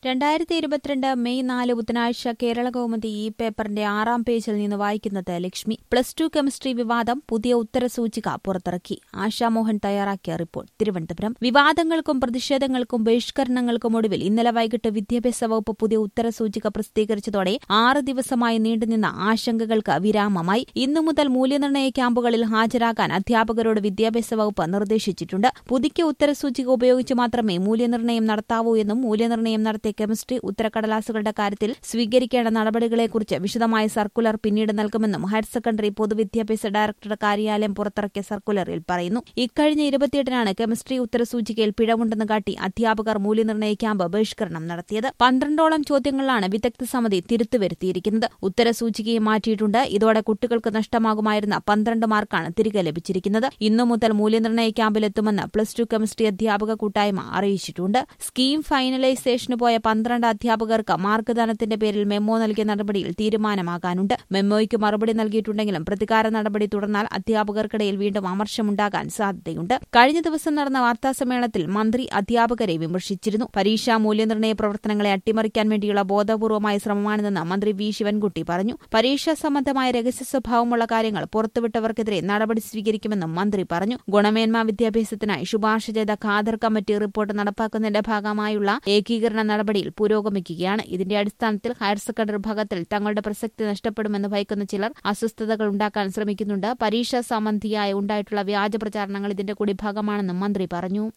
രണ്ടായിരത്തി ഇരുപത്തിരണ്ട് മെയ് നാല് ബുധനാഴ്ച കേരള കൗമുദി ഈ പേപ്പറിന്റെ ആറാം പേജിൽ നിന്ന് വായിക്കുന്നത് ലക്ഷ്മി പ്ലസ് ടു കെമിസ്ട്രി വിവാദം പുതിയ ഉത്തരസൂചിക പുറത്തിറക്കി ആശാമോഹൻ തയ്യാറാക്കിയ റിപ്പോർട്ട് തിരുവനന്തപുരം വിവാദങ്ങൾക്കും പ്രതിഷേധങ്ങൾക്കും ബഹിഷ്കരണങ്ങൾക്കും ഒടുവിൽ ഇന്നലെ വൈകിട്ട് വിദ്യാഭ്യാസ വകുപ്പ് പുതിയ ഉത്തരസൂചിക പ്രസിദ്ധീകരിച്ചതോടെ ആറ് ദിവസമായി നീണ്ടുനിന്ന ആശങ്കകൾക്ക് വിരാമമായി ഇന്നു മുതൽ മൂല്യനിർണ്ണയ ക്യാമ്പുകളിൽ ഹാജരാകാൻ അധ്യാപകരോട് വിദ്യാഭ്യാസ വകുപ്പ് നിർദ്ദേശിച്ചിട്ടുണ്ട് പുതുക്കിയ ഉത്തരസൂചിക ഉപയോഗിച്ച് മാത്രമേ മൂല്യനിർണ്ണയം നടത്താവൂ എന്നും മൂല്യനിർണ്ണയം നടത്തിയ കെമിസ്ട്രി ഉത്തരക്കടലാസുകളുടെ കാര്യത്തിൽ സ്വീകരിക്കേണ്ട നടപടികളെക്കുറിച്ച് വിശദമായ സർക്കുലർ പിന്നീട് നൽകുമെന്നും ഹയർ സെക്കൻഡറി പൊതുവിദ്യാഭ്യാസ ഡയറക്ടറുടെ കാര്യാലയം പുറത്തിറക്കിയ സർക്കുലറിൽ പറയുന്നു ഇക്കഴിഞ്ഞ ഇരുപത്തിയെട്ടിനാണ് കെമിസ്ട്രി ഉത്തരസൂചികയിൽ പിഴവുണ്ടെന്ന് കാട്ടി അധ്യാപകർ മൂല്യനിർണ്ണയ ക്യാമ്പ് ബഹിഷ്കരണം നടത്തിയത് പന്ത്രണ്ടോളം ചോദ്യങ്ങളിലാണ് വിദഗ്ധ സമിതി തിരുത്തുവരുത്തിയിരിക്കുന്നത് ഉത്തരസൂചികയെ മാറ്റിയിട്ടുണ്ട് ഇതോടെ കുട്ടികൾക്ക് നഷ്ടമാകുമായിരുന്ന പന്ത്രണ്ട് മാർക്കാണ് തിരികെ ലഭിച്ചിരിക്കുന്നത് ഇന്നു മുതൽ മൂല്യനിർണ്ണയ ക്യാമ്പിലെത്തുമെന്ന് പ്ലസ് ടു കെമിസ്ട്രി അധ്യാപക കൂട്ടായ്മ അറിയിച്ചിട്ടുണ്ട് സ്കീം ഫൈനലൈസേഷന് പോയ പന്ത്രണ്ട് അധ്യാപകർക്ക് മാർക്ക്ദാനത്തിന്റെ പേരിൽ മെമ്മോ നൽകിയ നടപടിയിൽ തീരുമാനമാകാനുണ്ട് മെമ്മോയ്ക്ക് മറുപടി നൽകിയിട്ടുണ്ടെങ്കിലും പ്രതികാര നടപടി തുടർന്നാൽ അധ്യാപകർക്കിടയിൽ വീണ്ടും അമർഷമുണ്ടാകാൻ സാധ്യതയുണ്ട് കഴിഞ്ഞ ദിവസം നടന്ന വാർത്താസമ്മേളനത്തിൽ മന്ത്രി അധ്യാപകരെ വിമർശിച്ചിരുന്നു പരീക്ഷാ മൂല്യനിർണ്ണയ പ്രവർത്തനങ്ങളെ അട്ടിമറിക്കാൻ വേണ്ടിയുള്ള ബോധപൂർവമായ ശ്രമമാണിതെന്ന് മന്ത്രി വി ശിവൻകുട്ടി പറഞ്ഞു പരീക്ഷാ സംബന്ധമായ രഹസ്യ സ്വഭാവമുള്ള കാര്യങ്ങൾ പുറത്തുവിട്ടവർക്കെതിരെ നടപടി സ്വീകരിക്കുമെന്നും മന്ത്രി പറഞ്ഞു ഗുണമേന്മ വിദ്യാഭ്യാസത്തിനായി ശുപാർശ ചെയ്ത ഖാദർ കമ്മിറ്റി റിപ്പോർട്ട് നടപ്പാക്കുന്നതിന്റെ ഭാഗമായുള്ള ഏകീകരണ നടപടിയിൽ പുരോഗമിക്കുകയാണ് ഇതിന്റെ അടിസ്ഥാനത്തിൽ ഹയർ സെക്കൻഡറി വിഭാഗത്തിൽ തങ്ങളുടെ പ്രസക്തി നഷ്ടപ്പെടുമെന്ന് ഭയക്കുന്ന ചിലർ അസ്വസ്ഥതകൾ ഉണ്ടാക്കാൻ ശ്രമിക്കുന്നുണ്ട് പരീക്ഷാ സംബന്ധിയായി ഉണ്ടായിട്ടുള്ള വ്യാജ പ്രചാരണങ്ങൾ ഇതിന്റെ കൂടി ഭാഗമാണെന്നും മന്ത്രി പറഞ്ഞു